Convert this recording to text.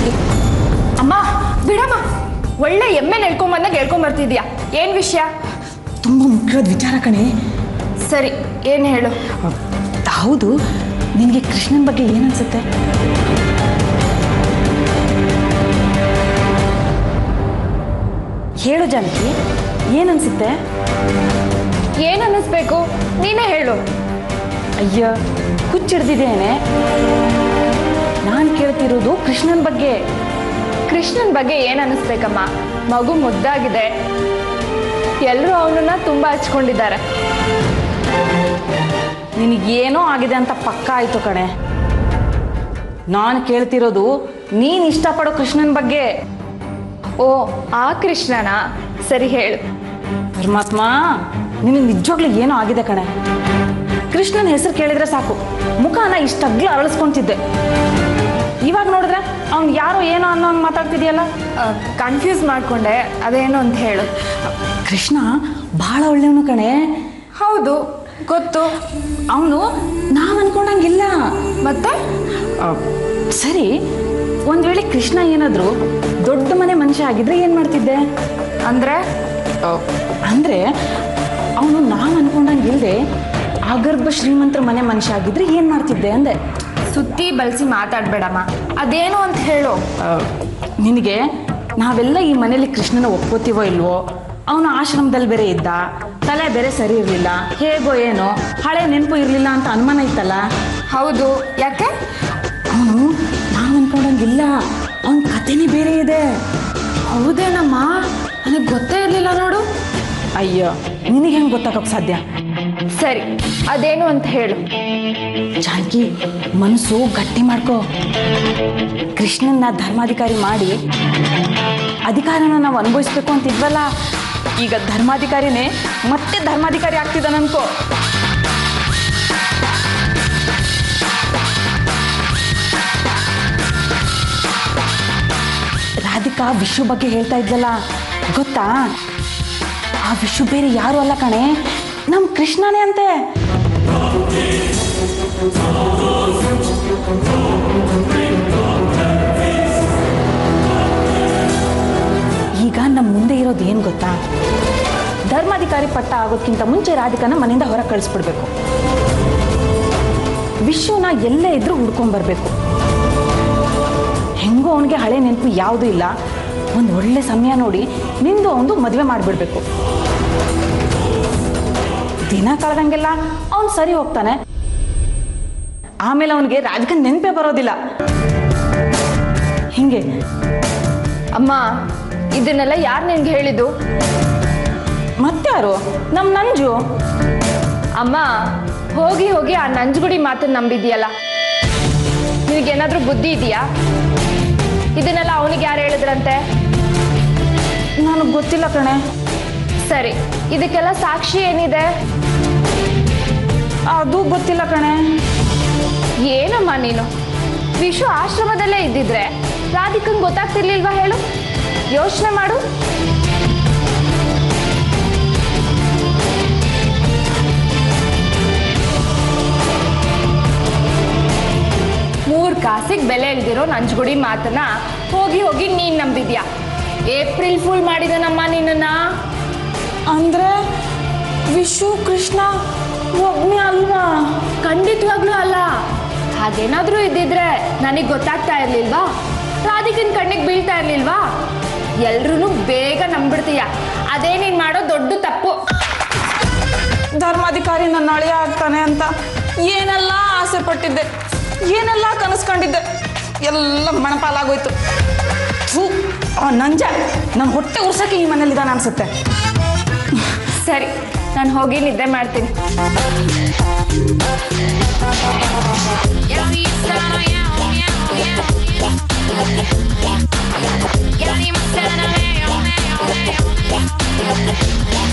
ಇಲ್ಲಿ ಅಮ್ಮ ಬಿಡಮ್ಮ ಒಳ್ಳೆ ಎಮ್ಮೆ ನೆಳ್ಕೊಂಬಂದಾಗ ಹೇಳ್ಕೊಂಬರ್ತಿದ್ಯಾ ಏನ್ ವಿಷಯ ತುಂಬ ಮುಖ್ಯವಾದ ವಿಚಾರ ಕಣೆ ಸರಿ ಏನ್ ಹೇಳು ಹೌದು ನಿನಗೆ ಕೃಷ್ಣನ ಬಗ್ಗೆ ಏನನ್ಸುತ್ತೆ ಹೇಳು ಜಾನಕಿ ಏನನ್ಸುತ್ತೆ ಏನ್ ಅನ್ನಿಸ್ಬೇಕು ನೀನೇ ಹೇಳು ಅಯ್ಯ ಹುಚ್ಚಿಡ್ದಿದ್ದೇನೆ ನಾನು ಕೇಳ್ತಿರೋದು ಕೃಷ್ಣನ ಬಗ್ಗೆ ಕೃಷ್ಣನ್ ಬಗ್ಗೆ ಏನ್ ಅನ್ನಿಸ್ಬೇಕಮ್ಮ ಮಗು ಮುದ್ದಾಗಿದೆ ಎಲ್ಲರೂ ಅವನನ್ನ ತುಂಬಾ ಹಚ್ಕೊಂಡಿದ್ದಾರೆ ನಿನಗೇನೋ ಆಗಿದೆ ಅಂತ ಪಕ್ಕ ಆಯ್ತು ಕಣೆ ನಾನು ಕೇಳ್ತಿರೋದು ನೀನು ಇಷ್ಟಪಡೋ ಕೃಷ್ಣನ ಬಗ್ಗೆ ಓ ಆ ಕೃಷ್ಣನ ಸರಿ ಹೇಳು ಪರಮಾತ್ಮ ನಿನಗೆ ನಿಜವಾಗ್ಲೂ ಏನೋ ಆಗಿದೆ ಕಣೆ ಕೃಷ್ಣನ ಹೆಸರು ಕೇಳಿದ್ರೆ ಸಾಕು ಮುಖನ ಇಷ್ಟಗ್ಲು ಅರಳಿಸ್ಕೊಂತಿದ್ದೆ ಇವಾಗ ನೋಡಿದ್ರೆ ಅವ್ನು ಯಾರೋ ಏನೋ ಅನ್ನೋ ಹಂಗೆ ಮಾತಾಡ್ತಿದ್ಯಲ್ಲ ಕನ್ಫ್ಯೂಸ್ ಮಾಡ್ಕೊಂಡೆ ಅದೇನು ಅಂತ ಹೇಳು ಕೃಷ್ಣ ಭಾಳ ಒಳ್ಳೆಯವನು ಕಣೆ ಹೌದು ಗೊತ್ತು ಅವನು ನಾವು ಅನ್ಕೊಂಡಂಗಿಲ್ಲ ಮತ್ತೆ ಆ, ಸರಿ ಒಂದ್ ವೇಳೆ ಕೃಷ್ಣ ಏನಾದ್ರು ದೊಡ್ಡ ಮನೆ ಮನುಷ್ಯ ಆಗಿದ್ರೆ ಏನ್ ಮಾಡ್ತಿದ್ದೆ ಅಂದ್ರೆ ಅಂದ್ರೆ ಅವನು ನಾವು ಅನ್ಕೊಂಡಂಗಿಲ್ದೆ ಆಗರ್ಭ ಶ್ರೀಮಂತರ ಮನೆ ಮನುಷ್ಯ ಆಗಿದ್ರೆ ಏನ್ ಮಾಡ್ತಿದ್ದೆ ಅಂದೆ ಸುತ್ತಿ ಬಳಸಿ ಮಾತಾಡ್ಬೇಡಮ್ಮ ಅದೇನು ಅಂತ ಹೇಳು ಆ, ನಿನಗೆ ನಾವೆಲ್ಲ ಈ ಮನೇಲಿ ಕೃಷ್ಣನ ಒಪ್ಕೋತೀವೋ ಇಲ್ವೋ ಅವನು ಆಶ್ರಮದಲ್ಲಿ ಬೇರೆ ಇದ್ದ ತಲೆ ಬೇರೆ ಸರಿ ಇರಲಿಲ್ಲ ಹೇಗೋ ಏನೋ ಹಳೆ ನೆನಪು ಇರಲಿಲ್ಲ ಅಂತ ಅನುಮಾನ ಇತ್ತಲ್ಲ ಹೌದು ಯಾಕೆ ಅವನು ನಾವು ಅನ್ಕೊಂಡಂಗಿಲ್ಲ ಅವನ ಕಥೆನೇ ಬೇರೆ ಇದೆ ಹೌದೇನಮ್ಮ ನನಗೆ ಗೊತ್ತೇ ಇರಲಿಲ್ಲ ನೋಡು ಅಯ್ಯೋ ನಿನಗೆ ಹೆಂಗೆ ಗೊತ್ತಾಗೋಕೆ ಸಾಧ್ಯ ಸರಿ ಅದೇನು ಅಂತ ಹೇಳು ಜಾನಕಿ ಮನಸ್ಸು ಗಟ್ಟಿ ಮಾಡ್ಕೋ ಕೃಷ್ಣನ್ನ ಧರ್ಮಾಧಿಕಾರಿ ಮಾಡಿ ಅಧಿಕಾರನ ನಾವು ಅನುಭವಿಸ್ಬೇಕು ಅಂತಿದ್ವಲ್ಲ ಈಗ ಧರ್ಮಾಧಿಕಾರಿನೇ ಮತ್ತೆ ಧರ್ಮಾಧಿಕಾರಿ ಆಗ್ತಿದ್ದಾನೆ ಅನ್ಕೋ ರಾಧಿಕಾ ವಿಶ್ವ ಬಗ್ಗೆ ಹೇಳ್ತಾ ಇದ್ಲಲ್ಲ ಗೊತ್ತಾ ಆ ವಿಶ್ವ ಬೇರೆ ಯಾರು ಅಲ್ಲ ಕಣೆ ನಮ್ಮ ಕೃಷ್ಣನೇ ಅಂತೆ ಈಗ ನಮ್ಮ ಮುಂದೆ ಇರೋದು ಏನು ಗೊತ್ತಾ ಧರ್ಮಾಧಿಕಾರಿ ಪಟ್ಟ ಆಗೋದ್ಕಿಂತ ಮುಂಚೆ ರಾಧಿಕಾನ ಮನೆಯಿಂದ ಹೊರಗೆ ಕಳಿಸ್ಬಿಡ್ಬೇಕು ವಿಶ್ವನ ಎಲ್ಲೇ ಇದ್ರೂ ಹುಡ್ಕೊಂಡ್ಬರ್ಬೇಕು ಹೆಂಗೋ ಅವನಿಗೆ ಹಳೆ ನೆನಪು ಯಾವುದೂ ಇಲ್ಲ ಒಂದು ಒಳ್ಳೆ ಸಮಯ ನೋಡಿ ನಿಂದು ಅವನು ಮದುವೆ ಮಾಡಿಬಿಡ್ಬೇಕು ದಿನ ಕಳೆದಂಗೆಲ್ಲ ಅವನು ಸರಿ ಹೋಗ್ತಾನೆ ಆಮೇಲೆ ಅವನಿಗೆ ರಾಜಕೀಯ ನೆನಪೇ ಬರೋದಿಲ್ಲ ಹಿಂಗೆ ಅಮ್ಮ ಇದನ್ನೆಲ್ಲ ಯಾರು ನಿನ್ಗೆ ಹೇಳಿದ್ದು ಮತ್ತಾರು ನಮ್ಮ ನಂಜು ಅಮ್ಮ ಹೋಗಿ ಹೋಗಿ ಆ ನಂಜುಗುಡಿ ಮಾತನ್ನ ನಂಬಿದ್ಯಲ್ಲ ನಿನಗೇನಾದ್ರೂ ಬುದ್ಧಿ ಇದೆಯಾ ಇದನ್ನೆಲ್ಲ ಅವನಿಗೆ ಯಾರು ಹೇಳಿದ್ರಂತೆ ನನಗೆ ಗೊತ್ತಿಲ್ಲ ಕಣೆ ಸರಿ ಇದಕ್ಕೆಲ್ಲ ಸಾಕ್ಷಿ ಏನಿದೆ ಅದು ಗೊತ್ತಿಲ್ಲ ಕಣೆ ಏನಮ್ಮ ನೀನು ವಿಶ್ವ ಆಶ್ರಮದಲ್ಲೇ ಇದ್ದಿದ್ರೆ ರಾಧಿಕಂಗ್ ಗೊತ್ತಾಗ್ತಿರ್ಲಿಲ್ವಾ ಹೇಳು ಯೋಚನೆ ಮಾಡು ಮೂರ್ ಕಾಸಿಗೆ ಬೆಲೆ ಇಲ್ದಿರೋ ನಂಜುಗುಡಿ ಮಾತನ್ನ ಹೋಗಿ ಹೋಗಿ ನೀನ್ ನಂಬಿದ್ಯಾ ಏಪ್ರಿಲ್ ಫುಲ್ ಮಾಡಿದನಮ್ಮ ನಿನ್ನನ್ನ ಅಂದ್ರೆ ವಿಶು ಕೃಷ್ಣ ಒಬ್ಬನೇ ಅಲ್ವಾ ಖಂಡಿತವಾಗ್ಲೂ ಅಲ್ಲ ಹಾಗೇನಾದ್ರೂ ಇದ್ದಿದ್ರೆ ನನಗೆ ಗೊತ್ತಾಗ್ತಾ ಇರ್ಲಿಲ್ವಾ ರಾಧಿಕನ್ ಕಣ್ಣಿಗೆ ಬೀಳ್ತಾ ಇರ್ಲಿಲ್ವಾ ಎಲ್ರೂ ಬೇಗ ನಂಬಿಡ್ತೀಯ ಅದೇ ನೀನ್ ಮಾಡೋ ದೊಡ್ಡ ತಪ್ಪು ಧರ್ಮಾಧಿಕಾರಿ ನನ್ನ ಅಳಿಯ ಆಗ್ತಾನೆ ಅಂತ ಏನೆಲ್ಲ ಆಸೆ ಪಟ್ಟಿದ್ದೆ ಏನೆಲ್ಲ ಕನಸ್ಕೊಂಡಿದ್ದೆ ಎಲ್ಲ ಮಣಪಾಲಾಗೋಯ್ತು ಥೂ, ಆ ನಂಜ ನನ್ನ ಹೊಟ್ಟೆ ಉರ್ಸಕ್ಕೆ ಈ ಮನೇಲಿದ್ದಾನೆ ಅನ್ಸುತ್ತೆ ಸರಿ ನಾನು ಹೋಗಿ ನಿದ್ದೆ ಮಾಡ್ತೀನಿ Yeah,